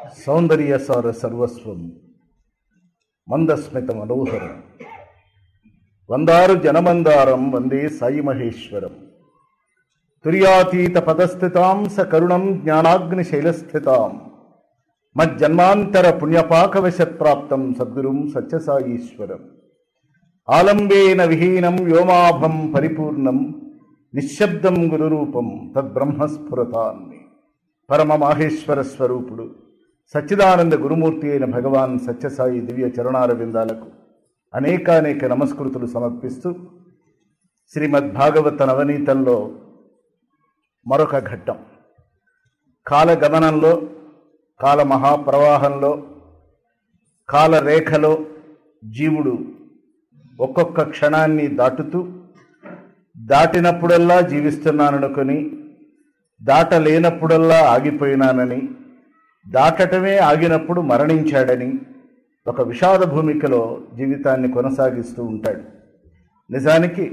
సౌందర్యసార సర్వస్వం మందస్మిత మనోహరం వందారు జనమందారం వందే సాయి మహేశ్వరం తుర్యాతీత పదస్థితాం స కరుణం జ్ఞానాగ్ని శైలస్థితాం మజ్జన్మాంతర పుణ్యపాకవశత్ప్రాప్తం సద్గురుం సత్యసాయీశ్వరం ఆలంబేన విహీనం వ్యోమాభం పరిపూర్ణం నిశ్శబ్దం గురురూపం తద్బ్రహ్మస్ఫురతాన్ని పరమ మాహేశ్వర స్వరూపుడు సచ్చిదానంద గురుమూర్తి అయిన భగవాన్ సత్యసాయి దివ్య చరణార విందాలకు అనేకానేక నమస్కృతులు సమర్పిస్తూ శ్రీమద్భాగవత నవనీతంలో మరొక ఘట్టం కాలగమనంలో కాల మహాప్రవాహంలో కాలరేఖలో జీవుడు ఒక్కొక్క క్షణాన్ని దాటుతూ దాటినప్పుడల్లా జీవిస్తున్నాననుకొని దాటలేనప్పుడల్లా ఆగిపోయినానని దాటటమే ఆగినప్పుడు మరణించాడని ఒక విషాద భూమికలో జీవితాన్ని కొనసాగిస్తూ ఉంటాడు నిజానికి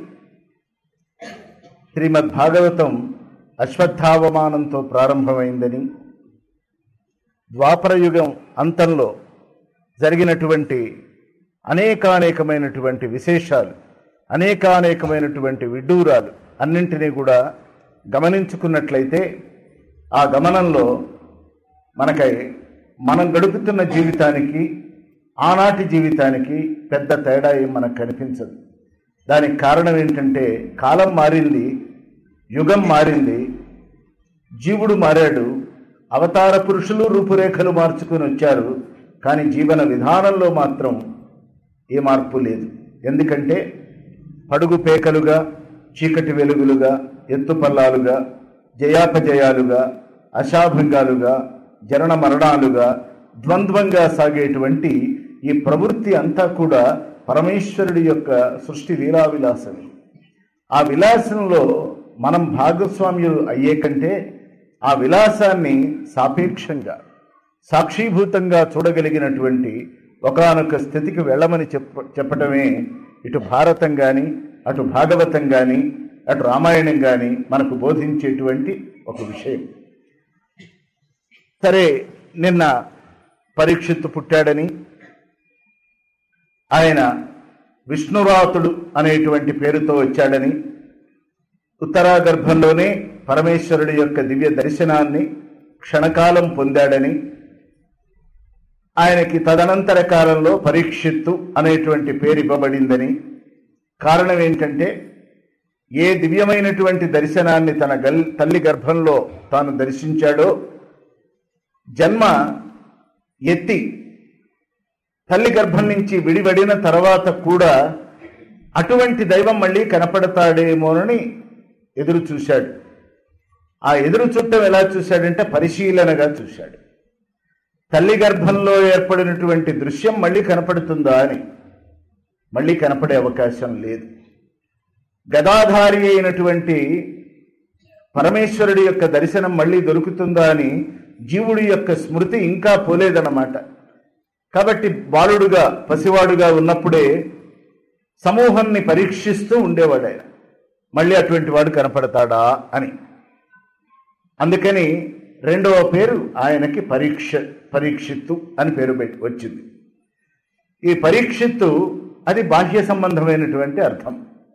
శ్రీమద్ భాగవతం అశ్వత్థావమానంతో ప్రారంభమైందని ద్వాపరయుగం అంతంలో జరిగినటువంటి అనేకానేకమైనటువంటి విశేషాలు అనేకానేకమైనటువంటి విడ్డూరాలు అన్నింటినీ కూడా గమనించుకున్నట్లయితే ఆ గమనంలో మనకై మనం గడుపుతున్న జీవితానికి ఆనాటి జీవితానికి పెద్ద తేడా ఏం మనకు కనిపించదు దానికి కారణం ఏంటంటే కాలం మారింది యుగం మారింది జీవుడు మారాడు అవతార పురుషులు రూపురేఖలు మార్చుకుని వచ్చారు కానీ జీవన విధానంలో మాత్రం ఏ మార్పు లేదు ఎందుకంటే పడుగు పేకలుగా చీకటి వెలుగులుగా ఎత్తుపల్లాలుగా జయాపజయాలుగా అశాభంగాలుగా జనన మరణాలుగా ద్వంద్వంగా సాగేటువంటి ఈ ప్రవృత్తి అంతా కూడా పరమేశ్వరుడి యొక్క సృష్టి లీలా విలాసమే ఆ విలాసంలో మనం భాగస్వామ్యులు అయ్యే కంటే ఆ విలాసాన్ని సాపేక్షంగా సాక్షీభూతంగా చూడగలిగినటువంటి ఒకనొక స్థితికి వెళ్ళమని చెప్ప చెప్పటమే ఇటు భారతం కానీ అటు భాగవతం కానీ అటు రామాయణం కానీ మనకు బోధించేటువంటి ఒక విషయం సరే నిన్న పరీక్షిత్తు పుట్టాడని ఆయన విష్ణురాతుడు అనేటువంటి పేరుతో వచ్చాడని ఉత్తరాగర్భంలోనే పరమేశ్వరుడి యొక్క దివ్య దర్శనాన్ని క్షణకాలం పొందాడని ఆయనకి తదనంతర కాలంలో పరీక్షిత్తు అనేటువంటి పేరు ఇవ్వబడిందని కారణం ఏంటంటే ఏ దివ్యమైనటువంటి దర్శనాన్ని తన గల్ తల్లి గర్భంలో తాను దర్శించాడో జన్మ ఎత్తి తల్లి గర్భం నుంచి విడివడిన తర్వాత కూడా అటువంటి దైవం మళ్ళీ కనపడతాడేమోనని ఎదురు చూశాడు ఆ ఎదురు చుట్టం ఎలా చూశాడంటే పరిశీలనగా చూశాడు తల్లి గర్భంలో ఏర్పడినటువంటి దృశ్యం మళ్ళీ కనపడుతుందా అని మళ్ళీ కనపడే అవకాశం లేదు గదాధారి అయినటువంటి పరమేశ్వరుడి యొక్క దర్శనం మళ్ళీ దొరుకుతుందా అని జీవుడి యొక్క స్మృతి ఇంకా పోలేదన్నమాట కాబట్టి బాలుడుగా పసివాడుగా ఉన్నప్పుడే సమూహాన్ని పరీక్షిస్తూ ఉండేవాడు ఆయన మళ్ళీ అటువంటి వాడు కనపడతాడా అని అందుకని రెండవ పేరు ఆయనకి పరీక్ష పరీక్షిత్తు అని పేరు పెట్టి వచ్చింది ఈ పరీక్షిత్తు అది బాహ్య సంబంధమైనటువంటి అర్థం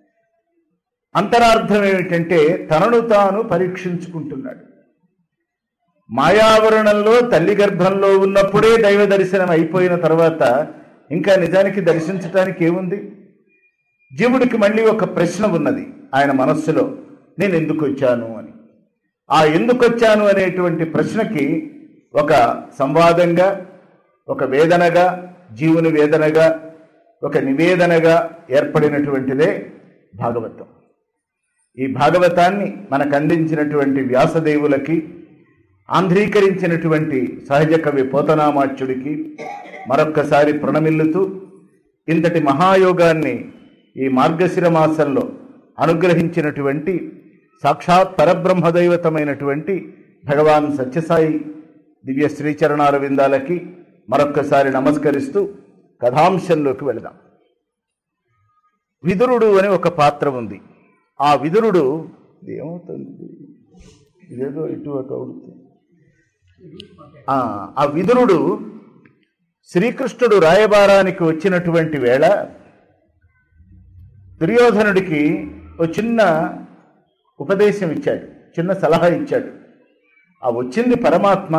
అంతరార్థం ఏమిటంటే తనను తాను పరీక్షించుకుంటున్నాడు మాయావరణంలో తల్లి గర్భంలో ఉన్నప్పుడే దైవ దర్శనం అయిపోయిన తర్వాత ఇంకా నిజానికి దర్శించటానికి ఏముంది జీవుడికి మళ్ళీ ఒక ప్రశ్న ఉన్నది ఆయన మనస్సులో నేను ఎందుకు వచ్చాను అని ఆ ఎందుకు వచ్చాను అనేటువంటి ప్రశ్నకి ఒక సంవాదంగా ఒక వేదనగా జీవుని వేదనగా ఒక నివేదనగా ఏర్పడినటువంటిదే భాగవతం ఈ భాగవతాన్ని మనకు అందించినటువంటి వ్యాసదేవులకి ఆంధ్రీకరించినటువంటి సహజ కవి పోతనామాచ్యుడికి మరొక్కసారి ప్రణమిల్లుతూ ఇంతటి మహాయోగాన్ని ఈ మార్గశిర మాసంలో అనుగ్రహించినటువంటి సాక్షాత్ పరబ్రహ్మదైవతమైనటువంటి భగవాన్ సత్యసాయి దివ్య శ్రీచరణార విందాలకి మరొక్కసారి నమస్కరిస్తూ కథాంశంలోకి వెళదాం విదురుడు అని ఒక పాత్ర ఉంది ఆ విదురుడు ఇది ఏమవుతుంది ఇదేదో ఇటు ఒక అవుతుంది ఆ ఆ విదురుడు శ్రీకృష్ణుడు రాయబారానికి వచ్చినటువంటి వేళ దుర్యోధనుడికి ఓ చిన్న ఉపదేశం ఇచ్చాడు చిన్న సలహా ఇచ్చాడు ఆ వచ్చింది పరమాత్మ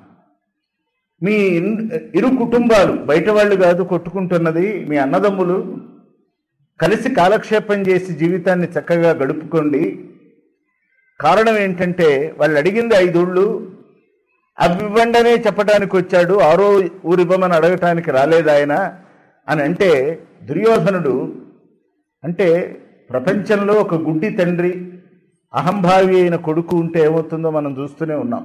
మీ ఇన్- ఇరు కుటుంబాలు బయట వాళ్ళు కాదు కొట్టుకుంటున్నది మీ అన్నదమ్ములు కలిసి కాలక్షేపం చేసి జీవితాన్ని చక్కగా గడుపుకోండి కారణం ఏంటంటే వాళ్ళు అడిగింది ఐదుళ్ళు అవి ఇవ్వండనే చెప్పడానికి వచ్చాడు ఆరో ఊరివ్వమని అడగటానికి రాలేదు ఆయన అని అంటే దుర్యోధనుడు అంటే ప్రపంచంలో ఒక గుడ్డి తండ్రి అహంభావి అయిన కొడుకు ఉంటే ఏమవుతుందో మనం చూస్తూనే ఉన్నాం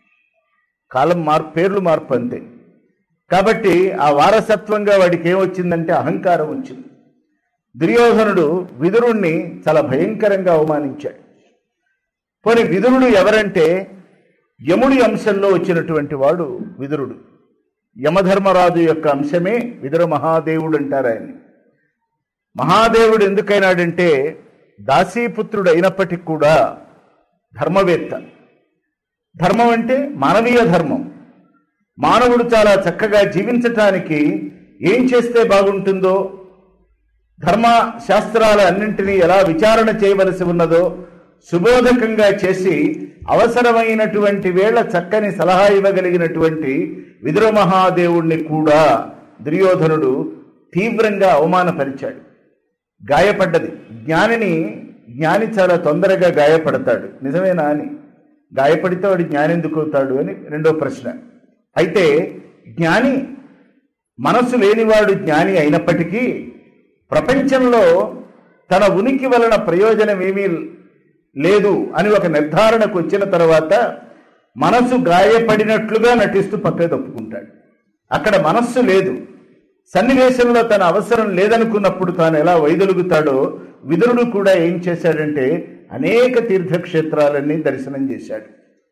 కాలం మార్పు పేర్లు మార్పు అంతే కాబట్టి ఆ వారసత్వంగా వాడికి ఏమొచ్చిందంటే అహంకారం వచ్చింది దుర్యోధనుడు విదురుణ్ణి చాలా భయంకరంగా అవమానించాడు పోనీ విదురుడు ఎవరంటే యముడి అంశంలో వచ్చినటువంటి వాడు విదురుడు యమధర్మరాజు యొక్క అంశమే విదుర మహాదేవుడు అంటారు ఆయన్ని మహాదేవుడు ఎందుకైనాడంటే దాసీపుత్రుడు అయినప్పటికీ కూడా ధర్మవేత్త ధర్మం అంటే మానవీయ ధర్మం మానవుడు చాలా చక్కగా జీవించటానికి ఏం చేస్తే బాగుంటుందో ధర్మ శాస్త్రాల అన్నింటినీ ఎలా విచారణ చేయవలసి ఉన్నదో సుబోధకంగా చేసి అవసరమైనటువంటి వేళ చక్కని సలహా ఇవ్వగలిగినటువంటి విదుర మహాదేవుణ్ణి కూడా దుర్యోధనుడు తీవ్రంగా అవమానపరిచాడు గాయపడ్డది జ్ఞానిని జ్ఞాని చాలా తొందరగా గాయపడతాడు నిజమేనా అని గాయపడితే వాడు జ్ఞాని ఎందుకు అవుతాడు అని రెండో ప్రశ్న అయితే జ్ఞాని మనసు లేనివాడు జ్ఞాని అయినప్పటికీ ప్రపంచంలో తన ఉనికి వలన ప్రయోజనం ఏమీ లేదు అని ఒక నిర్ధారణకు వచ్చిన తర్వాత మనసు గాయపడినట్లుగా నటిస్తూ పక్కకు తప్పుకుంటాడు అక్కడ మనస్సు లేదు సన్నివేశంలో తన అవసరం లేదనుకున్నప్పుడు తాను ఎలా వైదొలుగుతాడో విదురుడు కూడా ఏం చేశాడంటే అనేక తీర్థక్షేత్రాలన్నీ దర్శనం చేశాడు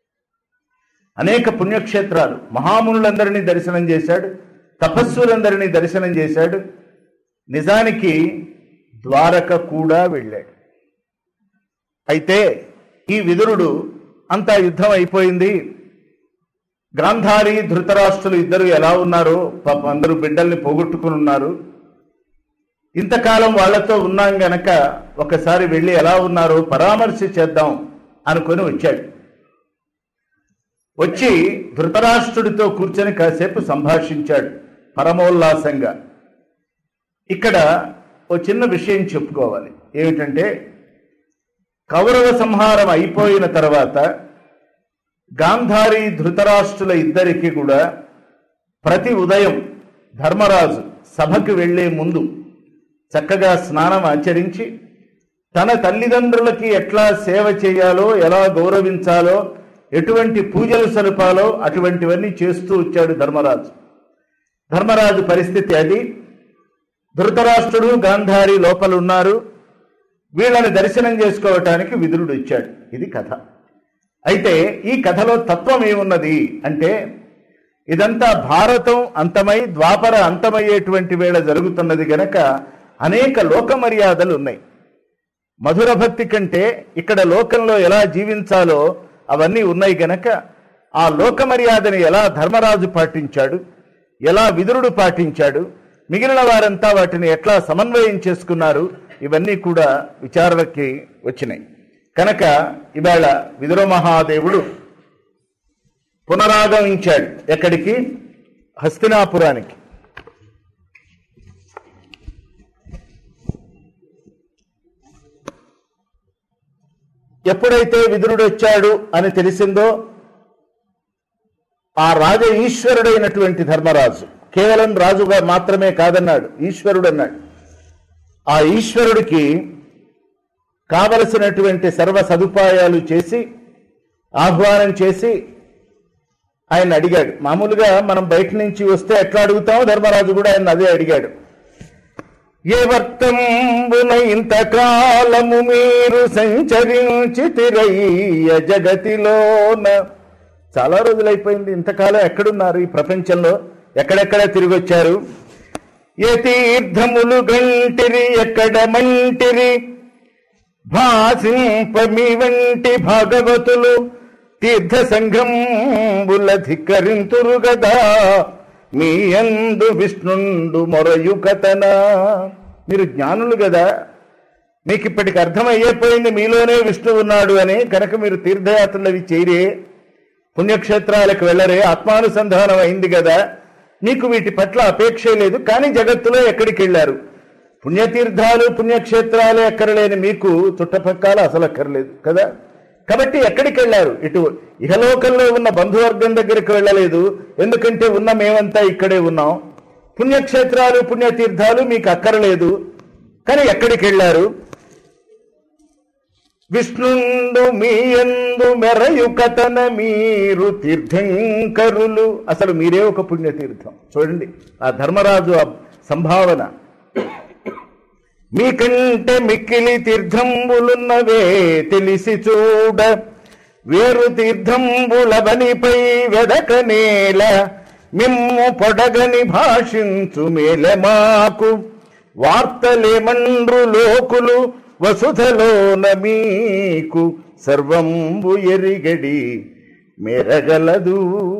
అనేక పుణ్యక్షేత్రాలు మహామునులందరినీ దర్శనం చేశాడు తపస్సులందరినీ దర్శనం చేశాడు నిజానికి ద్వారక కూడా వెళ్ళాడు అయితే ఈ విదురుడు అంతా యుద్ధం అయిపోయింది గాంధారి ధృతరాష్ట్రులు ఇద్దరు ఎలా ఉన్నారో పాపం అందరూ బిడ్డల్ని పోగొట్టుకుని ఉన్నారు ఇంతకాలం వాళ్ళతో ఉన్నాం గనక ఒకసారి వెళ్ళి ఎలా ఉన్నారో పరామర్శ చేద్దాం అనుకొని వచ్చాడు వచ్చి ధృతరాష్ట్రుడితో కూర్చొని కాసేపు సంభాషించాడు పరమోల్లాసంగా ఇక్కడ ఓ చిన్న విషయం చెప్పుకోవాలి ఏమిటంటే కౌరవ సంహారం అయిపోయిన తర్వాత గాంధారి ధృతరాష్ట్రుల ఇద్దరికి కూడా ప్రతి ఉదయం ధర్మరాజు సభకు వెళ్లే ముందు చక్కగా స్నానం ఆచరించి తన తల్లిదండ్రులకి ఎట్లా సేవ చేయాలో ఎలా గౌరవించాలో ఎటువంటి పూజలు సలుపాలో అటువంటివన్నీ చేస్తూ వచ్చాడు ధర్మరాజు ధర్మరాజు పరిస్థితి అది ధృతరాష్ట్రుడు గాంధారి లోపల ఉన్నారు వీళ్ళని దర్శనం చేసుకోవటానికి విదురుడు ఇచ్చాడు ఇది కథ అయితే ఈ కథలో తత్వం ఏమున్నది అంటే ఇదంతా భారతం అంతమై ద్వాపర అంతమయ్యేటువంటి వేళ జరుగుతున్నది గనక అనేక లోక మర్యాదలు ఉన్నాయి మధుర భక్తి కంటే ఇక్కడ లోకంలో ఎలా జీవించాలో అవన్నీ ఉన్నాయి గనక ఆ లోక మర్యాదని ఎలా ధర్మరాజు పాటించాడు ఎలా విదురుడు పాటించాడు మిగిలిన వారంతా వాటిని ఎట్లా సమన్వయం చేసుకున్నారు ఇవన్నీ కూడా విచారణకి వచ్చినాయి కనుక ఇవాళ విదుర మహాదేవుడు పునరాగమించాడు ఎక్కడికి హస్తినాపురానికి ఎప్పుడైతే విదురుడు వచ్చాడు అని తెలిసిందో ఆ రాజ ఈశ్వరుడైనటువంటి ధర్మరాజు కేవలం రాజుగా మాత్రమే కాదన్నాడు ఈశ్వరుడు అన్నాడు ఆ ఈశ్వరుడికి కావలసినటువంటి సర్వ సదుపాయాలు చేసి ఆహ్వానం చేసి ఆయన అడిగాడు మామూలుగా మనం బయట నుంచి వస్తే ఎట్లా అడుగుతామో ధర్మరాజు కూడా ఆయన అదే అడిగాడు ఏ వర్తంబున ఇంతకాలము మీరు సంచరించితిరయ్య జగతిలోన చాలా రోజులైపోయింది ఇంతకాలం ఎక్కడున్నారు ఈ ప్రపంచంలో ఎక్కడెక్కడ తిరిగి వచ్చారు ఏ తీర్థములు గంటిరి ఎక్కడ మంటిరి భాసింపమి వంటి భాగవతులు తీర్థ సంఘంబుల ధిక్కరింతురు గదా మీ యందు విష్ణుండు మొరయు కథన మీరు జ్ఞానులు కదా మీకు ఇప్పటికి అర్థమయ్యేపోయింది మీలోనే విష్ణు ఉన్నాడు అని కనుక మీరు తీర్థయాత్రలు అవి చేయరే పుణ్యక్షేత్రాలకు వెళ్ళరే ఆత్మానుసంధానం అయింది కదా మీకు వీటి పట్ల అపేక్ష లేదు కానీ జగత్తులో ఎక్కడికి వెళ్ళారు పుణ్యతీర్థాలు పుణ్యక్షేత్రాలు ఎక్కరలేని మీకు చుట్టపక్కల అసలు అక్కర్లేదు కదా కాబట్టి ఎక్కడికి వెళ్ళారు ఇటు ఇహలోకంలో ఉన్న బంధువర్గం దగ్గరికి వెళ్ళలేదు ఎందుకంటే ఉన్న మేమంతా ఇక్కడే ఉన్నాం పుణ్యక్షేత్రాలు పుణ్యతీర్థాలు మీకు అక్కరలేదు కానీ ఎక్కడికి వెళ్ళారు విష్ణుండు మీ ఎందు మెరయు కథన మీరు తీర్థంకరులు అసలు మీరే ఒక పుణ్యతీర్థం చూడండి ఆ ధర్మరాజు ఆ సంభావన మీకంటే మిక్కిలి తీర్థంబులున్నవే తెలిసి చూడ వేరు తీర్థంబులవనిపై వెదక నేల మిమ్ము పొడగని భాషించు మేల మాకు వార్తలేమండ్రు లోకులు వసుధలోన మీకు సర్వంబు ఎరిగడి మెరగలదు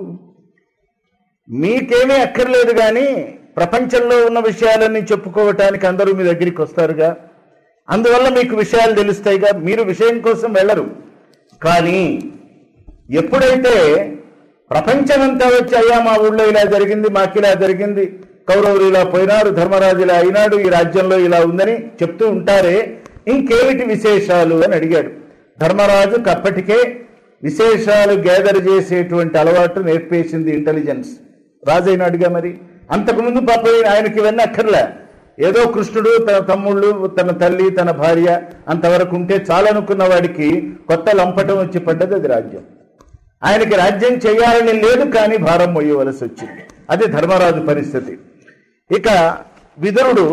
మీకేమీ అక్కర్లేదు కానీ ప్రపంచంలో ఉన్న విషయాలన్నీ చెప్పుకోవటానికి అందరూ మీ దగ్గరికి వస్తారుగా అందువల్ల మీకు విషయాలు తెలుస్తాయిగా మీరు విషయం కోసం వెళ్ళరు కానీ ఎప్పుడైతే ప్రపంచమంతా వచ్చి అయ్యా మా ఊళ్ళో ఇలా జరిగింది మాకు ఇలా జరిగింది కౌరవులు ఇలా పోయినారు ధర్మరాజు ఇలా అయినాడు ఈ రాజ్యంలో ఇలా ఉందని చెప్తూ ఉంటారే ఇంకేమిటి విశేషాలు అని అడిగాడు ధర్మరాజుకు అప్పటికే విశేషాలు గ్యాదర్ చేసేటువంటి అలవాటు నేర్పేసింది ఇంటెలిజెన్స్ రాజైనాడుగా మరి అంతకుముందు పాప ఆయనకి ఇవన్నీ అక్కర్లే ఏదో కృష్ణుడు తన తమ్ముళ్ళు తన తల్లి తన భార్య అంతవరకు ఉంటే చాలనుకున్న వాడికి కొత్త లంపటం వచ్చి పడ్డది అది రాజ్యం ఆయనకి రాజ్యం చేయాలని లేదు కానీ భారం మొయ్యవలసి వచ్చింది అది ధర్మరాజు పరిస్థితి ఇక విదురుడు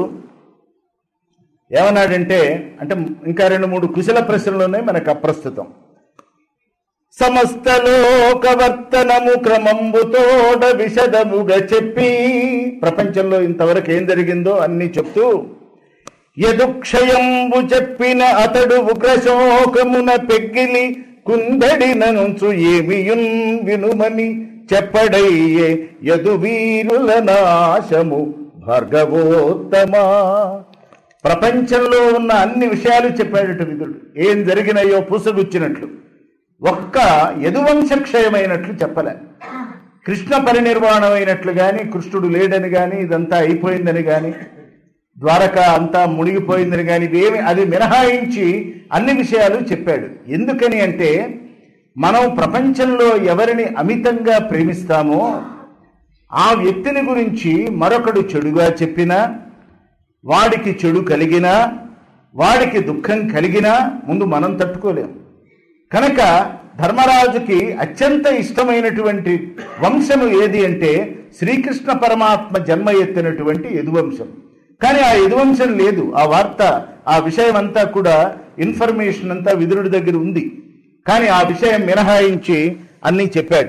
ఏమన్నాడంటే అంటే ఇంకా రెండు మూడు కుశల ప్రశ్నలు ఉన్నాయి మనకు అప్రస్తుతం సమస్త లోకవర్తనము క్రమంబుతోడ విశదముగా చెప్పి ప్రపంచంలో ఇంతవరకు ఏం జరిగిందో అన్ని చెప్తూ యదుక్షయంబు చెప్పిన అతడు ఉగ్రశోకమున పెగ్గిలి కుందడినంచు ఏమియున్ వినుమని చెప్పడయ్యే యదు వీరుల నాశము భార్గవోత్తమా ప్రపంచంలో ఉన్న అన్ని విషయాలు చెప్పాడట విదుడు ఏం జరిగినాయో పూసగుచ్చినట్లు ఒక్క యదువంశ క్షయమైనట్లు చెప్పలే కృష్ణ పరినిర్వాణం అయినట్లు గాని కృష్ణుడు లేడని గాని ఇదంతా అయిపోయిందని గాని ద్వారక అంతా మునిగిపోయిందని గాని ఇవేమి అది మినహాయించి అన్ని విషయాలు చెప్పాడు ఎందుకని అంటే మనం ప్రపంచంలో ఎవరిని అమితంగా ప్రేమిస్తామో ఆ వ్యక్తిని గురించి మరొకడు చెడుగా చెప్పినా వాడికి చెడు కలిగినా వాడికి దుఃఖం కలిగినా ముందు మనం తట్టుకోలేం కనుక ధర్మరాజుకి అత్యంత ఇష్టమైనటువంటి వంశము ఏది అంటే శ్రీకృష్ణ పరమాత్మ జన్మ ఎత్తినటువంటి యదువంశం కానీ ఆ యదువంశం లేదు ఆ వార్త ఆ విషయం అంతా కూడా ఇన్ఫర్మేషన్ అంతా విదురుడి దగ్గర ఉంది కానీ ఆ విషయం మినహాయించి అన్నీ చెప్పాడు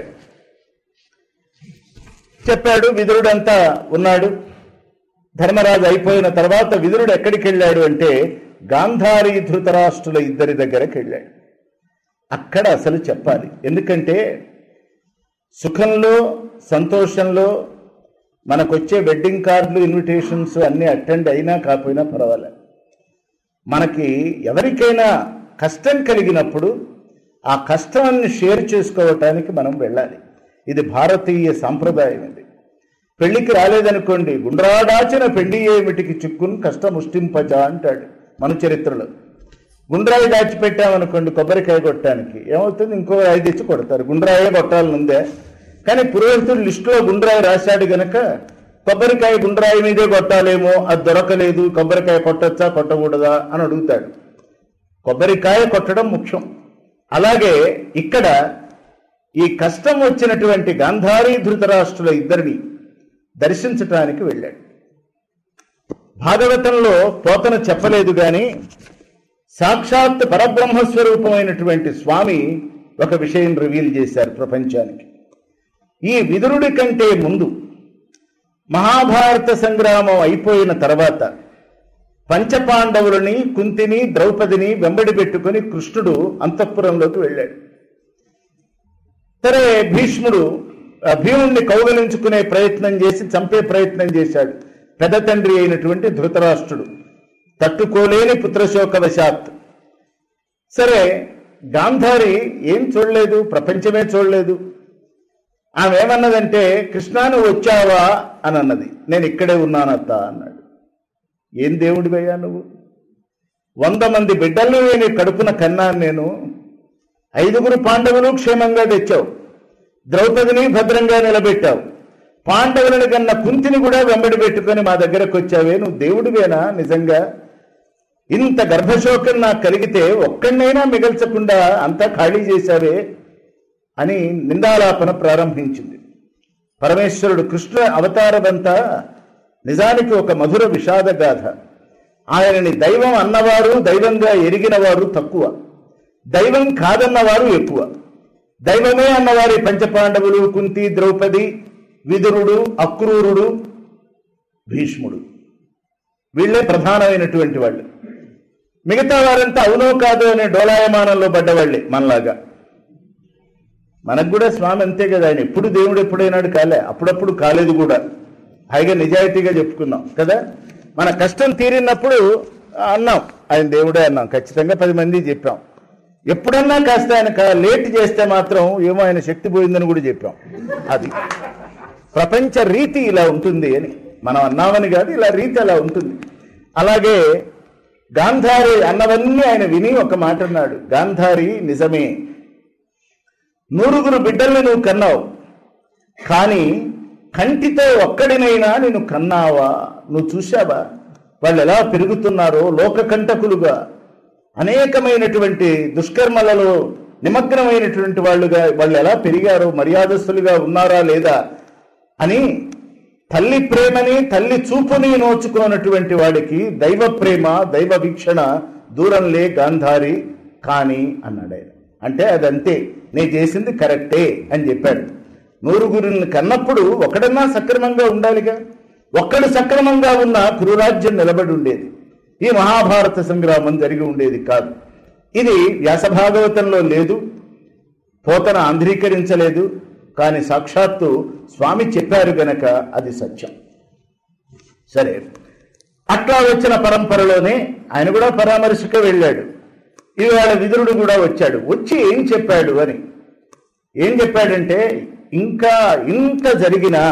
చెప్పాడు విదురుడంతా ఉన్నాడు ధర్మరాజు అయిపోయిన తర్వాత విదురుడు ఎక్కడికి వెళ్ళాడు అంటే గాంధారి ధృతరాష్ట్రుల ఇద్దరి దగ్గరకు వెళ్ళాడు అక్కడ అసలు చెప్పాలి ఎందుకంటే సుఖంలో సంతోషంలో మనకొచ్చే వెడ్డింగ్ కార్డులు ఇన్విటేషన్స్ అన్నీ అటెండ్ అయినా కాకపోయినా పర్వాలేదు మనకి ఎవరికైనా కష్టం కలిగినప్పుడు ఆ కష్టాన్ని షేర్ చేసుకోవటానికి మనం వెళ్ళాలి ఇది భారతీయ సాంప్రదాయం ఇది పెళ్లికి రాలేదనుకోండి గుండ్రాడాచిన పెళ్లి ఏమిటికి చిక్కుని కష్టముష్టింపజ అంటాడు మన చరిత్రలో గుండ్రాయి దాచిపెట్టామనుకోండి కొబ్బరికాయ కొట్టడానికి ఏమవుతుంది ఇంకో ఐదు ఇచ్చి కొడతారు గుండ్రాయే కొట్టాలనుందే కానీ పురోహితుడు లిస్టులో గుండ్రాయి రాశాడు గనక కొబ్బరికాయ గుండ్రాయి మీదే కొట్టాలేమో అది దొరకలేదు కొబ్బరికాయ కొట్టచ్చా కొట్టకూడదా అని అడుగుతాడు కొబ్బరికాయ కొట్టడం ముఖ్యం అలాగే ఇక్కడ ఈ కష్టం వచ్చినటువంటి గాంధారీ ధృతరాష్ట్రుల ఇద్దరిని దర్శించటానికి వెళ్ళాడు భాగవతంలో పోతన చెప్పలేదు గాని సాక్షాత్ పరబ్రహ్మ స్వరూపమైనటువంటి స్వామి ఒక విషయం రివీల్ చేశారు ప్రపంచానికి ఈ విదురుడి కంటే ముందు మహాభారత సంగ్రామం అయిపోయిన తర్వాత పంచపాండవులని కుంతిని ద్రౌపదిని వెంబడి పెట్టుకుని కృష్ణుడు అంతఃపురంలోకి వెళ్ళాడు సరే భీష్ముడు ఆ భీముడిని కౌగలించుకునే ప్రయత్నం చేసి చంపే ప్రయత్నం చేశాడు పెద్ద తండ్రి అయినటువంటి ధృతరాష్ట్రుడు తట్టుకోలేని పుత్రశోకవశాత్ సరే గాంధారి ఏం చూడలేదు ప్రపంచమే చూడలేదు ఆమె ఏమన్నదంటే కృష్ణ నువ్వు వచ్చావా అని అన్నది నేను ఇక్కడే ఉన్నానత్త అన్నాడు ఏం దేవుడివయ్యా నువ్వు వంద మంది బిడ్డల్ని నేను కడుపున కన్నాను నేను ఐదుగురు పాండవులు క్షేమంగా తెచ్చావు ద్రౌపదిని భద్రంగా నిలబెట్టావు పాండవులను కన్న కుంతిని కూడా వెంబడి పెట్టుకొని మా దగ్గరకు వచ్చావే నువ్వు దేవుడివేనా నిజంగా ఇంత గర్భశోకం నాకు కలిగితే ఒక్కడినైనా మిగల్చకుండా అంతా ఖాళీ చేశావే అని నిందాలాపన ప్రారంభించింది పరమేశ్వరుడు కృష్ణ అవతారమంతా నిజానికి ఒక మధుర విషాద గాథ ఆయనని దైవం అన్నవారు దైవంగా ఎరిగిన వారు తక్కువ దైవం కాదన్నవారు ఎక్కువ దైవమే అన్నవారి పంచపాండవులు కుంతి ద్రౌపది విదురుడు అక్రూరుడు భీష్ముడు వీళ్ళే ప్రధానమైనటువంటి వాళ్ళు మిగతా వారంతా అవునో కాదో అనే డోలాయమానంలో పడ్డవాళ్ళే మనలాగా మనకు కూడా స్వామి అంతే కదా ఆయన ఎప్పుడు దేవుడు ఎప్పుడైనాడు కాలే అప్పుడప్పుడు కాలేదు కూడా హాయిగా నిజాయితీగా చెప్పుకున్నాం కదా మన కష్టం తీరినప్పుడు అన్నాం ఆయన దేవుడే అన్నాం ఖచ్చితంగా పది మంది చెప్పాం ఎప్పుడన్నా కాస్త ఆయన కా- లేట్ చేస్తే మాత్రం ఏమో ఆయన శక్తి పోయిందని కూడా చెప్పాం అది ప్రపంచ రీతి ఇలా ఉంటుంది అని మనం అన్నామని కాదు ఇలా రీతి అలా ఉంటుంది అలాగే గాంధారి అన్నవన్నీ ఆయన విని ఒక మాట అన్నాడు గాంధారి నిజమే నూరుగురు బిడ్డల్ని నువ్వు కన్నావు కానీ కంటితో ఒక్కడినైనా నేను కన్నావా నువ్వు చూశావా వాళ్ళు ఎలా పెరుగుతున్నారో లోకకంటకులుగా అనేకమైనటువంటి దుష్కర్మలలో నిమగ్నమైనటువంటి వాళ్ళుగా వాళ్ళు ఎలా పెరిగారో మర్యాదస్తులుగా ఉన్నారా లేదా అని తల్లి ప్రేమని తల్లి చూపుని నోచుకున్నటువంటి వాడికి దైవ ప్రేమ దైవ వీక్షణ దూరంలే గాంధారి కానీ అన్నాడు ఆయన అంటే అదంతే నేను చేసింది కరెక్టే అని చెప్పాడు నూరుగురిని కన్నప్పుడు ఒకడన్నా సక్రమంగా ఉండాలిగా ఒక్కడు సక్రమంగా ఉన్న కురురాజ్యం నిలబడి ఉండేది ఈ మహాభారత సంగ్రామం జరిగి ఉండేది కాదు ఇది వ్యాసభాగవతంలో లేదు పోతన ఆంధ్రీకరించలేదు కానీ సాక్షాత్తు స్వామి చెప్పారు గనక అది సత్యం సరే అట్లా వచ్చిన పరంపరలోనే ఆయన కూడా పరామర్శకు వెళ్ళాడు ఇవాళ విదురుడు కూడా వచ్చాడు వచ్చి ఏం చెప్పాడు అని ఏం చెప్పాడంటే ఇంకా ఇంత జరిగినా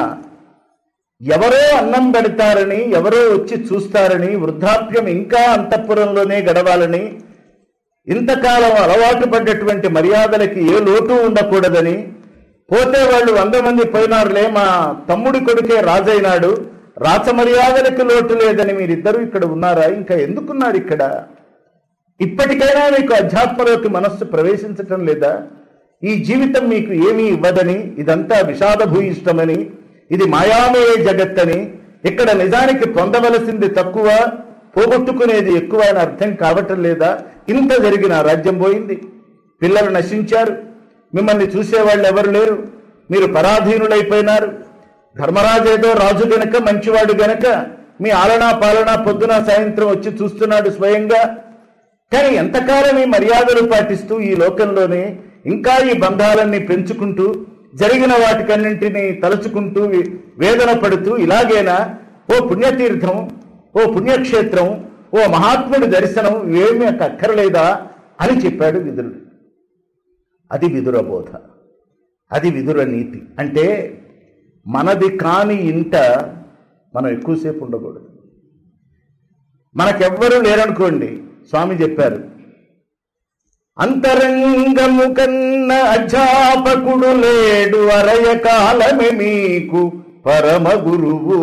ఎవరో అన్నం పెడతారని ఎవరో వచ్చి చూస్తారని వృద్ధాప్యం ఇంకా అంతఃపురంలోనే గడవాలని ఇంతకాలం అలవాటు పడ్డటువంటి మర్యాదలకి ఏ లోటు ఉండకూడదని పోతే వాళ్ళు వంద మంది పోయినారులే మా తమ్ముడి కొడుకే రాజైనాడు రాచ మర్యాదలకు లోటు లేదని మీరిద్దరూ ఇక్కడ ఉన్నారా ఇంకా ఎందుకున్నారు ఇక్కడ ఇప్పటికైనా మీకు అధ్యాత్మలోకి మనస్సు ప్రవేశించటం లేదా ఈ జీవితం మీకు ఏమీ ఇవ్వదని ఇదంతా విషాదభూయిష్టమని ఇది మాయామయ జగత్తని ఇక్కడ నిజానికి పొందవలసింది తక్కువ పోగొట్టుకునేది ఎక్కువ అని అర్థం కావటం లేదా ఇంత జరిగిన రాజ్యం పోయింది పిల్లలు నశించారు మిమ్మల్ని చూసేవాళ్ళు ఎవరు లేరు మీరు పరాధీనులైపోయినారు ధర్మరాజు ఏదో రాజు గనక మంచివాడు గనక మీ ఆలనా పాలన పొద్దున సాయంత్రం వచ్చి చూస్తున్నాడు స్వయంగా కానీ ఎంతకాలం ఈ మర్యాదలు పాటిస్తూ ఈ లోకంలోనే ఇంకా ఈ బంధాలన్నీ పెంచుకుంటూ జరిగిన వాటికన్నింటినీ తలుచుకుంటూ వేదన పడుతూ ఇలాగేనా ఓ పుణ్యతీర్థం ఓ పుణ్యక్షేత్రం ఓ మహాత్ముడి దర్శనం ఏమీ అక్కర్లేదా అని చెప్పాడు విదురుడు అది విదుర బోధ అది విదుర నీతి అంటే మనది కాని ఇంట మనం ఎక్కువసేపు ఉండకూడదు మనకెవ్వరూ లేరనుకోండి స్వామి చెప్పారు అంతరంగము కన్న అధ్యాపకుడు లేడు అరయ కాలమే మీకు పరమ గురువు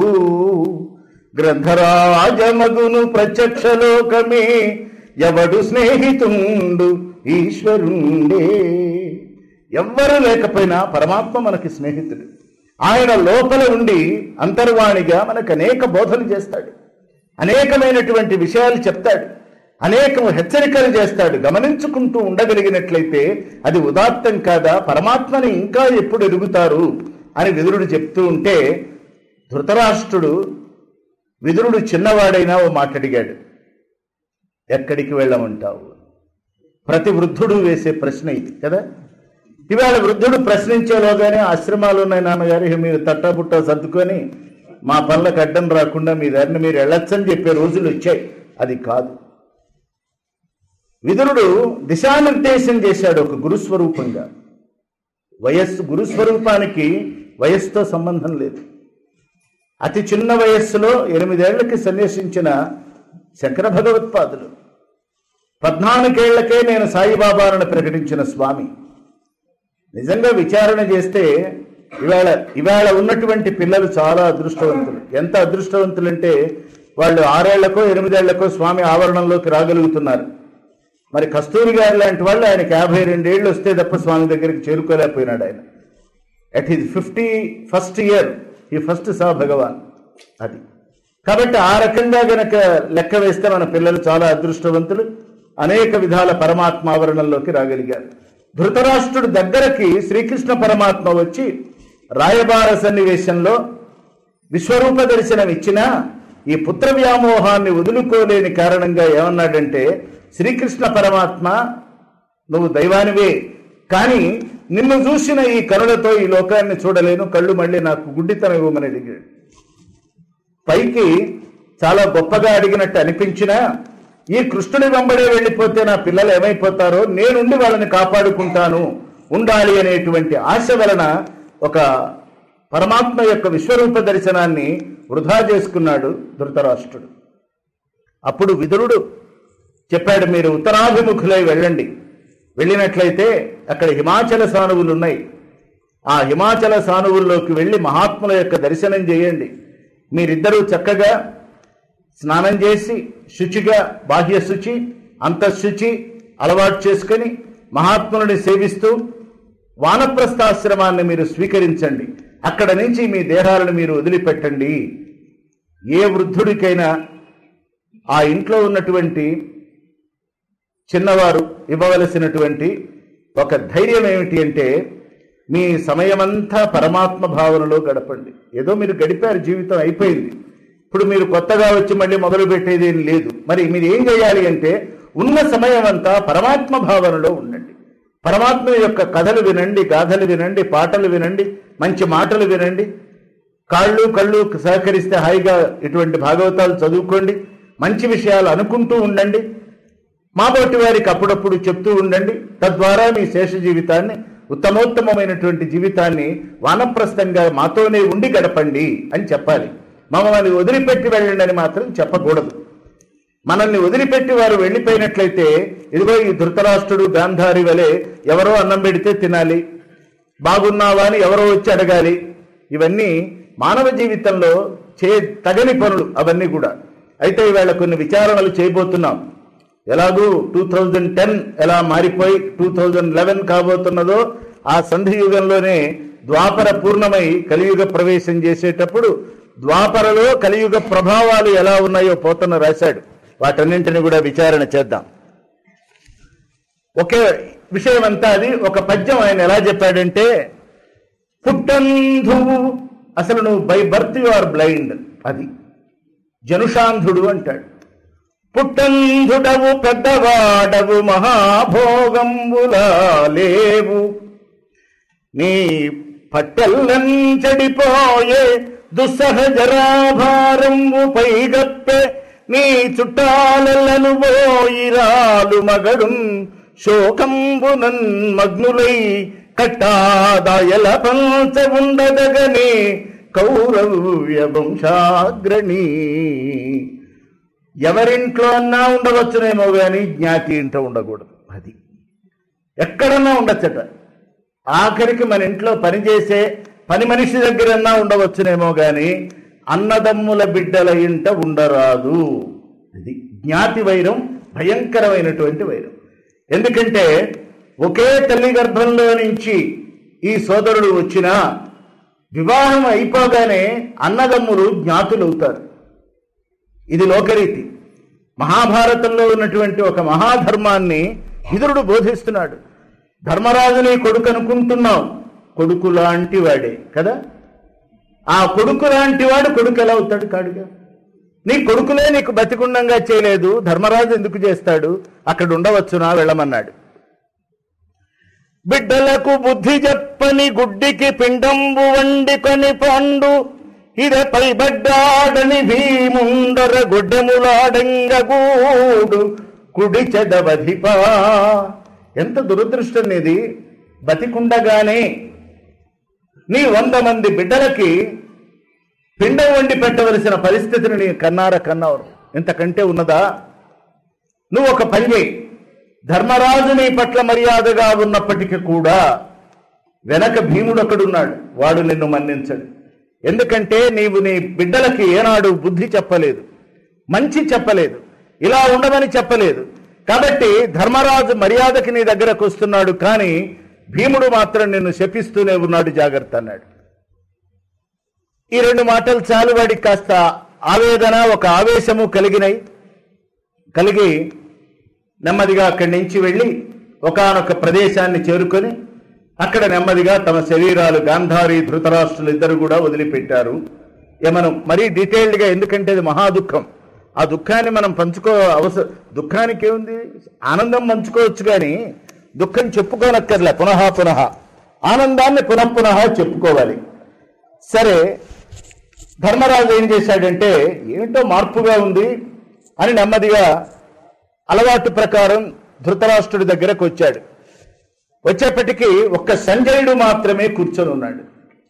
గ్రంథరాజమగును ప్రత్యక్ష లోకమే ఎవడు స్నేహితుండు ఈశ్వరుండే ఎవ్వరు లేకపోయినా పరమాత్మ మనకి స్నేహితుడు ఆయన లోపల ఉండి అంతర్వాణిగా మనకు అనేక బోధలు చేస్తాడు అనేకమైనటువంటి విషయాలు చెప్తాడు అనేక హెచ్చరికలు చేస్తాడు గమనించుకుంటూ ఉండగలిగినట్లయితే అది ఉదాత్తం కాదా పరమాత్మని ఇంకా ఎప్పుడు ఎదుగుతారు అని విదురుడు చెప్తూ ఉంటే ధృతరాష్ట్రుడు విదురుడు చిన్నవాడైనా ఓ మాట అడిగాడు ఎక్కడికి వెళ్ళమంటావు ప్రతి వృద్ధుడు వేసే ప్రశ్న ఇది కదా ఇవాళ వృద్ధుడు ప్రశ్నించేలోగానే ఆశ్రమాలు ఉన్నాయి నాన్నగారు ఇక మీరు తట్టాపుట్టా సర్దుకొని మా పనులకు అడ్డం రాకుండా మీ దారిని మీరు వెళ్ళొచ్చని చెప్పే రోజులు వచ్చాయి అది కాదు విదురుడు దిశానిర్దేశం చేశాడు ఒక గురుస్వరూపంగా వయస్సు గురుస్వరూపానికి వయస్సుతో సంబంధం లేదు అతి చిన్న వయస్సులో ఎనిమిదేళ్లకి సన్యసించిన శంకర భగవత్పాదులు పద్నాలుగేళ్లకే నేను సాయిబాబాలను ప్రకటించిన స్వామి నిజంగా విచారణ చేస్తే ఇవాళ ఇవాళ ఉన్నటువంటి పిల్లలు చాలా అదృష్టవంతులు ఎంత అదృష్టవంతులంటే వాళ్ళు ఆరేళ్లకో ఎనిమిదేళ్లకో స్వామి ఆవరణంలోకి రాగలుగుతున్నారు మరి కస్తూరి గారు లాంటి వాళ్ళు ఆయనకి యాభై రెండేళ్ళు వస్తే తప్ప స్వామి దగ్గరికి చేరుకోలేకపోయినాడు ఆయన at his fifty first year ఈ ఫస్ట్ సా భగవాన్ అది కాబట్టి ఆ రకంగా గనక లెక్క వేస్తే మన పిల్లలు చాలా అదృష్టవంతులు అనేక విధాల పరమాత్మ ఆవరణంలోకి రాగలిగారు ధృతరాష్ట్రుడు దగ్గరకి శ్రీకృష్ణ పరమాత్మ వచ్చి రాయబార సన్నివేశంలో విశ్వరూప దర్శనం ఇచ్చినా ఈ పుత్ర వ్యామోహాన్ని వదులుకోలేని కారణంగా ఏమన్నాడంటే శ్రీకృష్ణ పరమాత్మ నువ్వు దైవానివే కానీ నిన్ను చూసిన ఈ కరుణతో ఈ లోకాన్ని చూడలేను కళ్ళు మళ్ళీ నాకు గుడ్డితనం ఇవ్వమని అడిగాడు పైకి చాలా గొప్పగా అడిగినట్టు అనిపించినా ఈ కృష్ణుడి వెంబడే వెళ్ళిపోతే నా పిల్లలు ఏమైపోతారో నేనుండి వాళ్ళని కాపాడుకుంటాను ఉండాలి అనేటువంటి ఆశ వలన ఒక పరమాత్మ యొక్క విశ్వరూప దర్శనాన్ని వృధా చేసుకున్నాడు ధృతరాష్ట్రుడు అప్పుడు విదురుడు చెప్పాడు మీరు ఉత్తరాభిముఖులై వెళ్ళండి వెళ్ళినట్లయితే అక్కడ హిమాచల సానువులు ఉన్నాయి ఆ హిమాచల సానువుల్లోకి వెళ్ళి మహాత్ముల యొక్క దర్శనం చేయండి మీరిద్దరూ చక్కగా స్నానం చేసి శుచిగా బాహ్య శుచి అంతఃశుచి అలవాటు చేసుకొని మహాత్ములని సేవిస్తూ వానప్రస్థాశ్రమాన్ని మీరు స్వీకరించండి అక్కడ నుంచి మీ దేహాలను మీరు వదిలిపెట్టండి ఏ వృద్ధుడికైనా ఆ ఇంట్లో ఉన్నటువంటి చిన్నవారు ఇవ్వవలసినటువంటి ఒక ధైర్యం ఏమిటి అంటే మీ సమయమంతా పరమాత్మ భావనలో గడపండి ఏదో మీరు గడిపారు జీవితం అయిపోయింది ఇప్పుడు మీరు కొత్తగా వచ్చి మళ్ళీ మొదలు పెట్టేది ఏం లేదు మరి మీరు ఏం చేయాలి అంటే ఉన్న సమయం అంతా పరమాత్మ భావనలో ఉండండి పరమాత్మ యొక్క కథలు వినండి గాథలు వినండి పాటలు వినండి మంచి మాటలు వినండి కాళ్ళు కళ్ళు సహకరిస్తే హాయిగా ఇటువంటి భాగవతాలు చదువుకోండి మంచి విషయాలు అనుకుంటూ ఉండండి మాబోటి వారికి అప్పుడప్పుడు చెప్తూ ఉండండి తద్వారా మీ శేష జీవితాన్ని ఉత్తమోత్తమమైనటువంటి జీవితాన్ని వానప్రస్థంగా మాతోనే ఉండి గడపండి అని చెప్పాలి మమ్మల్ని వదిలిపెట్టి వెళ్ళండి అని మాత్రం చెప్పకూడదు మనల్ని వదిలిపెట్టి వారు వెళ్ళిపోయినట్లయితే ఇదిగో ఈ ధృతరాష్ట్రుడు గాంధారి వలె ఎవరో అన్నం పెడితే తినాలి బాగున్నావా అని ఎవరో వచ్చి అడగాలి ఇవన్నీ మానవ జీవితంలో చే తగని పనులు అవన్నీ కూడా అయితే ఇవాళ కొన్ని విచారణలు చేయబోతున్నాం ఎలాగూ టూ థౌజండ్ టెన్ ఎలా మారిపోయి టూ థౌజండ్ లెవెన్ కాబోతున్నదో ఆ సంధి యుగంలోనే ద్వాపర పూర్ణమై కలియుగ ప్రవేశం చేసేటప్పుడు ద్వాపరలో కలియుగ ప్రభావాలు ఎలా ఉన్నాయో పోతన్న రాశాడు వాటన్నింటిని కూడా విచారణ చేద్దాం ఒకే విషయం అంతా అది ఒక పద్యం ఆయన ఎలా చెప్పాడంటే పుట్టంధువు అసలు నువ్వు by birth you are blind అది జనుషాంధుడు అంటాడు పుట్టంధుడవు పెద్దవాడవు మహాభోగంబులా లేవు నీ పట్టెల్లం చెడిపోయే దుస్సహజరాభారంబు పైగప్పె నీ చుట్టాలెల్లను పోయిరాలు మగడుం శోకంబునన్ మగ్నులై కట్టాదాయల పంచ ఉండదగనే కౌరవ్య వంశాగ్రణి ఎవరింట్లో అన్నా ఉండవచ్చునేమో కానీ జ్ఞాతి ఇంట్లో ఉండకూడదు అది ఎక్కడన్నా ఉండొచ్చట ఆఖరికి మన ఇంట్లో పనిచేసే పని మనిషి దగ్గరన్నా ఉండవచ్చునేమో గాని అన్నదమ్ముల బిడ్డల ఇంట ఉండరాదు ఇది జ్ఞాతి వైరం భయంకరమైనటువంటి వైరం ఎందుకంటే ఒకే తల్లి గర్భంలో నుంచి ఈ సోదరుడు వచ్చినా వివాహం అయిపోగానే అన్నదమ్ములు జ్ఞాతులు అవుతారు ఇది లోకరీతి మహాభారతంలో ఉన్నటువంటి ఒక మహాధర్మాన్ని విదురుడు బోధిస్తున్నాడు ధర్మరాజుని కొడుకు అనుకుంటున్నావు కొడుకు లాంటి వాడే కదా ఆ కొడుకు లాంటి వాడు కొడుకు ఎలా అవుతాడు కాడుగా నీ కొడుకులే నీకు బతికుండంగా చేయలేదు ధర్మరాజు ఎందుకు చేస్తాడు అక్కడ ఉండవచ్చునా వెళ్ళమన్నాడు బిడ్డలకు బుద్ధి చెప్పని గుడ్డికి పిండంబు వండికొని పండు ఇదపై బడ్డాడని భీముండర గుడ్డెములాడంగగూడు కుడి చెడవధిపా ఎంత దురదృష్టం ఇది బతికుండగానే నీ వంద మంది బిడ్డలకి పిండం వండి పెట్టవలసిన పరిస్థితిని నీ కన్నార కన్నావు ఇంతకంటే ఉన్నదా నువ్వు ఒక పని చేయి ధర్మరాజు నీ పట్ల మర్యాదగా ఉన్నప్పటికీ కూడా వెనక భీముడు ఒకడున్నాడు వాడు నిన్ను మన్నించడు ఎందుకంటే నీవు నీ బిడ్డలకి ఏనాడు బుద్ధి చెప్పలేదు మంచి చెప్పలేదు ఇలా ఉండమని చెప్పలేదు కాబట్టి ధర్మరాజు మర్యాదకి నీ దగ్గరకు వస్తున్నాడు కానీ భీముడు మాత్రం నిన్ను శపిస్తూనే ఉన్నాడు జాగ్రత్త అన్నాడు ఈ రెండు మాటలు చాలు వాడికి కాస్త ఆవేదన ఒక ఆవేశము కలిగినాయి కలిగి నెమ్మదిగా అక్కడి నుంచి వెళ్ళి ఒకానొక ప్రదేశాన్ని చేరుకొని అక్కడ నెమ్మదిగా తమ శరీరాలు గాంధారి ధృతరాష్ట్రులు ఇద్దరు కూడా వదిలిపెట్టారు ఇక మనం మరీ డీటెయిల్డ్గా ఎందుకంటే అది మహా దుఃఖం ఆ దుఃఖాన్ని మనం పంచుకో అవసరం దుఃఖానికి ఏముంది ఆనందం పంచుకోవచ్చు కానీ దుఃఖం చెప్పుకోనక్కర్లే పునః పునః ఆనందాన్ని పునః పునః చెప్పుకోవాలి సరే ధర్మరాజు ఏం చేశాడంటే ఏమిటో మార్పుగా ఉంది అని నెమ్మదిగా అలవాటు ప్రకారం ధృతరాష్ట్రుడి దగ్గరకు వచ్చాడు వచ్చేప్పటికీ ఒక్క సంజయుడు మాత్రమే కూర్చొని ఉన్నాడు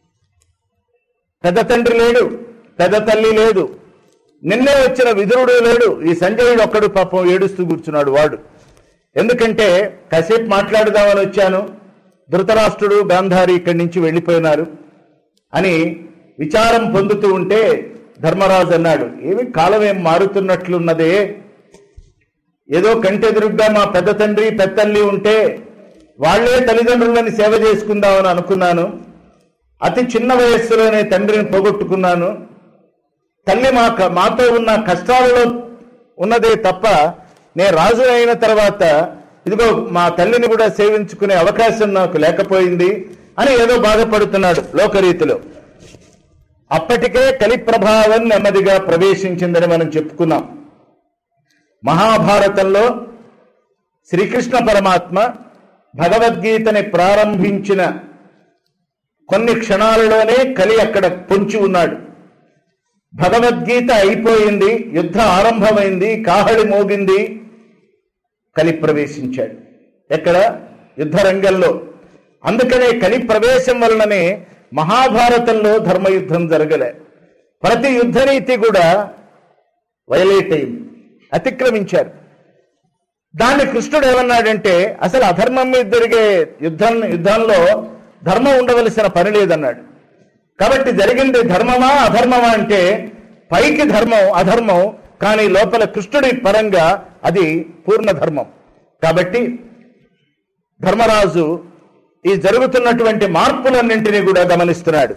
పెద్ద తండ్రి లేడు పెద్ద తల్లి లేదు నిన్నే వచ్చిన విదురుడు లేడు ఈ సంజయుడు ఒక్కడు పాపం ఏడుస్తూ కూర్చున్నాడు వాడు ఎందుకంటే కాసేపు మాట్లాడుదామని వచ్చాను ధృతరాష్ట్రుడు గాంధారి ఇక్కడి నుంచి వెళ్ళిపోయినారు అని విచారం పొందుతూ ఉంటే ధర్మరాజు అన్నాడు ఏమి కాలం ఏం మారుతున్నట్లున్నదే ఏదో కంటెదురుగ్గా మా పెద్ద తండ్రి పెద్దల్లి ఉంటే వాళ్లే తల్లిదండ్రులని సేవ చేసుకుందామని అనుకున్నాను అతి చిన్న వయస్సులోనే తండ్రిని పోగొట్టుకున్నాను తల్లి మా మాతో ఉన్న కష్టాలలో ఉన్నదే తప్ప నేను రాజు అయిన తర్వాత ఇదిగో మా తల్లిని కూడా సేవించుకునే అవకాశం నాకు లేకపోయింది అని ఏదో బాధపడుతున్నాడు లోకరీతిలో అప్పటికే కలి ప్రభావం నెమ్మదిగా ప్రవేశించిందని మనం చెప్పుకున్నాం మహాభారతంలో శ్రీకృష్ణ పరమాత్మ భగవద్గీతని ప్రారంభించిన కొన్ని క్షణాలలోనే కలి అక్కడ పొంచి ఉన్నాడు భగవద్గీత అయిపోయింది యుద్ధ ఆరంభమైంది కాహళి మోగింది కలి ప్రవేశించాడు ఎక్కడ యుద్ధరంగంలో అందుకనే కలి ప్రవేశం వలననే మహాభారతంలో ధర్మయుద్ధం జరగలే ప్రతి యుద్ధనీతి కూడా వైలేట్ అయింది అతిక్రమించారు దాన్ని కృష్ణుడు ఏమన్నాడంటే అసలు అధర్మం మీద జరిగే యుద్ధం యుద్ధంలో ధర్మం ఉండవలసిన పని లేదన్నాడు కాబట్టి జరిగింది ధర్మమా అధర్మమా అంటే పైకి ధర్మం అధర్మం కానీ లోపల కృష్ణుడి పరంగా అది పూర్ణ ధర్మం కాబట్టి ధర్మరాజు ఈ జరుగుతున్నటువంటి మార్పులన్నింటినీ కూడా గమనిస్తున్నాడు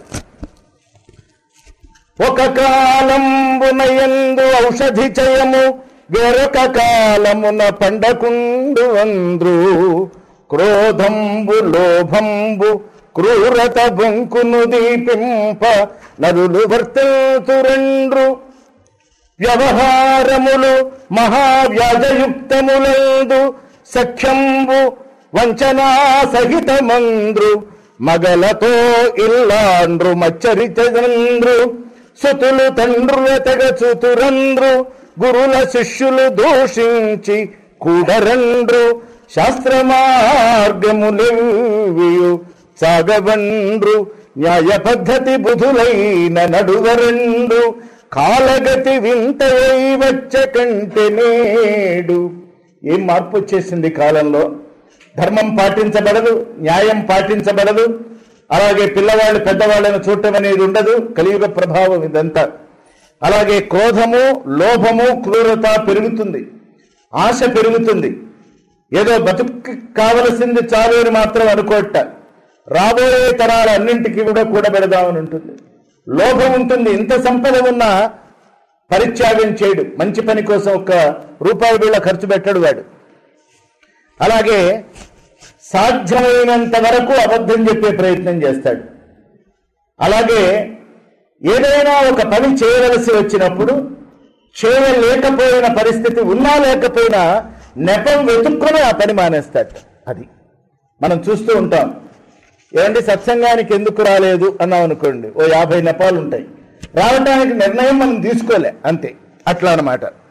ఒక కాలంబునయందు ఔషధి చయము వేరొక కాలమున పండకుండు అంద్రు క్రోధంబు లోభంబు క్రూరత బొంకును దీపింప నరులు వర్తిల్తురెండ్రు వ్యవహారములు మహావ్యాజయుక్తములందు సఖ్యంబు వంచనా సహితమంద్రు మగలతో ఇల్లాండ్రు మచ్చరిచంద్రు సుతులు తండ్రుల తెగ చుతురండ్రు గురుల శిష్యులు దూషించి కూడరండ్రు శాస్త్ర మార్గములివియు సాగవండ్రు న్యాయ పద్ధతి బుధులైన నడువరండ్రు కాలగతి వింతయై వచ్చ కంటే నేడు ఏం మార్పు వచ్చేసింది కాలంలో ధర్మం పాటించబడదు న్యాయం పాటించబడదు అలాగే పిల్లవాళ్ళు పెద్దవాళ్ళని చూడటం అనేది ఉండదు కలియుగ ప్రభావం ఇదంతా అలాగే క్రోధము లోభము క్రూరత పెరుగుతుంది ఆశ పెరుగుతుంది ఏదో బతుకు కావలసింది చాలు అని మాత్రం అనుకోట రాబోయే తరాల అన్నింటికి కూడా కూడబెడదామని ఉంటుంది లోభం ఉంటుంది ఇంత సంపద ఉన్నా పరిత్యాగం చేయడు మంచి పని కోసం ఒక రూపాయి బిళ్ళ ఖర్చు పెట్టడు వాడు అలాగే సాధ్యమైనంత వరకు అబద్ధం చెప్పే ప్రయత్నం చేస్తాడు అలాగే ఏదైనా ఒక పని చేయవలసి వచ్చినప్పుడు చేయలేకపోయిన పరిస్థితి ఉన్నా లేకపోయినా నెపం వెతుక్కొని ఆ పని మానేస్తాడు అది మనం చూస్తూ ఉంటాం ఏమండి సత్సంగానికి ఎందుకు రాలేదు అన్నాం అనుకోండి ఓ యాభై నెపాలు ఉంటాయి రావడానికి నిర్ణయం మనం తీసుకోలే అంతే అట్లా అన్నమాట